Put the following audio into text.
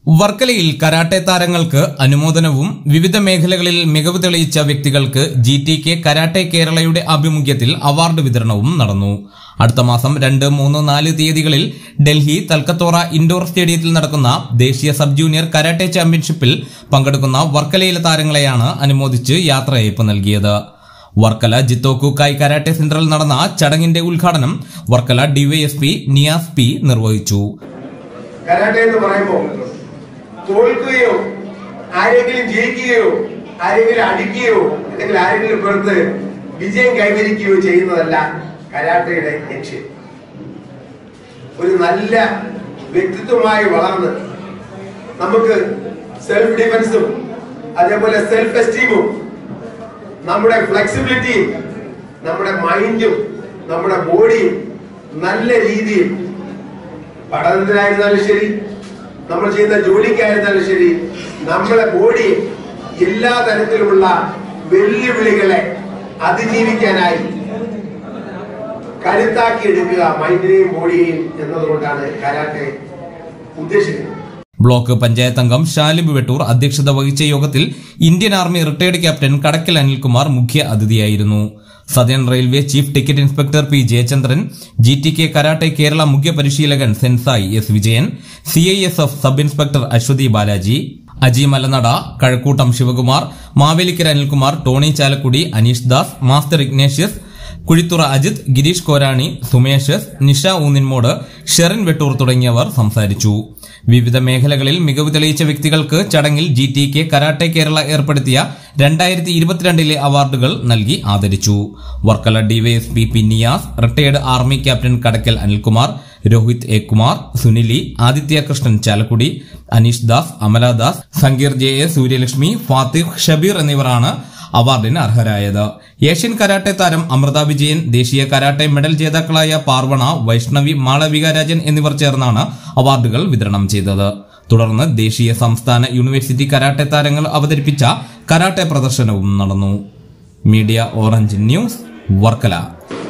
വർക്കലയിൽ കരാട്ടെ താരങ്ങൾക്ക് അനുമോദനവും വിവിധ മേഖലകളിൽ മികവ് തെളിയിച്ച വ്യക്തികൾക്ക് ജി ടി കെ കരാട്ടെ കേരളയുടെ ആഭിമുഖ്യത്തിൽ അവാർഡ് വിതരണവും നടന്നു അടുത്ത മാസം രണ്ട് മൂന്ന് നാല് തീയതികളിൽ ഡൽഹി തൽക്കത്തോറ ഇൻഡോർ സ്റ്റേഡിയത്തിൽ നടക്കുന്ന ദേശീയ സബ് ജൂനിയർ കരാട്ടെ ചാമ്പ്യൻഷിപ്പിൽ പങ്കെടുക്കുന്ന വർക്കലയിലെ താരങ്ങളെയാണ് അനുമോദിച്ച് യാത്രയയപ്പ് നൽകിയത് വർക്കല ജിത്തോക്കുക്കായ് കരാട്ടെ സെന്ററിൽ നടന്ന ചടങ്ങിന്റെ ഉദ്ഘാടനം വർക്കല ഡിവൈഎസ്പി നിയാസ് പി നിർവഹിച്ചു കരാട്ടെ എന്ന് പറയുമ്പോൾ തോൽക്കുകയോ ആരെങ്കിലും ജയിക്കുകയോ ആരെങ്കിലും അടിക്കുകയോ അല്ലെങ്കിൽ ആരെങ്കിലും പുറത്ത് വിജയം കൈവരിക്കുകയോ ചെയ്യുന്നതല്ല കരാട്ടയുടെ ലക്ഷ്യം ഒരു നല്ല വ്യക്തിത്വമായി വളർന്ന് നമുക്ക് സെൽഫ് ഡിഫൻസും അതേപോലെ സെൽഫ് എസ്റ്റീമും നമ്മുടെ ഫ്ലെക്സിബിലിറ്റിയും നമ്മുടെ മൈൻഡും നമ്മുടെ ബോഡിയും നല്ല രീതിയിൽ പഠനത്തിനായിരുന്നാലും ശരി നമ്മൾ ചെയ്യുന്ന ജോലിക്കായിരുന്നാലും ശരി നമ്മളെ ബോഡി എല്ലാ തരത്തിലുമുള്ള വെല്ലുവിളികളെ അതിജീവിക്കാനായി കരുത്താക്കി എടുക്കുക മൈൻഡിനെയും ബോഡിയെയും എന്നതുകൊണ്ടാണ് കരാട്ടെ ഉദ്ദേശിക്കുന്നത് ബ്ലോക്ക് പഞ്ചായത്ത് അംഗം ഷാലിബ് വെട്ടൂർ അധ്യക്ഷത വഹിച്ച യോഗത്തിൽ Indian army retired captain Kadakkal Anilkumar മുഖ്യ അതിഥിയായിരുന്നു southern railway chief ticket inspector P Jayachandran G T K karate Kerala മുഖ്യ പരിശീലകൻ sensei S Vijayan C I S F sub inspector Aswathi Balaji Aji Malanada Kazhakkoottam Sivakumar Mavelikkara Anilkumar Tony Chalakudy Aneesh Das master Ignatius Kuzhithura Ajith Gireesh Korani Sumesh Nisha Oonninmodu Sherin Vettoor തുടങ്ങിയവർ സംസാരിച്ചു വിവിധ മേഖലകളിൽ മികവ് തെളിയിച്ച വ്യക്തികൾക്ക് ചടങ്ങിൽ G T K karate Kerala ഏർപ്പെടുത്തിയ രണ്ടായിരത്തി ഇരുപത്തിരണ്ടിലെ അവാർഡുകൾ നൽകി ആദരിച്ചു Varkala DYSP P Niyas retired army captain Kadakkal Anilkumar Rohith A Kumar Sunili Adithya Krishnan Chalakudy Aneesh Das Amaladas Sankeer J A Suryalakshmi Fathih Shabeer എന്നിവരാണ് അവാർഡിന് അർഹരായത് ഏഷ്യൻ കരാട്ടെ താരം അമൃത വിജയൻ ദേശീയ കരാട്ടെ മെഡൽ ജേതാക്കളായ പാർവണ വൈഷ്ണവി മാളവിക രാജൻ എന്നിവർ ചേർന്നാണ് അവാർഡുകൾ വിതരണം ചെയ്തത് തുടർന്ന് ദേശീയ സംസ്ഥാന യൂണിവേഴ്സിറ്റി കരാട്ടെ താരങ്ങൾ അവതരിപ്പിച്ച കരാട്ടെ പ്രദർശനവും നടന്നു മീഡിയ ഓറഞ്ച് ന്യൂസ് വർക്കല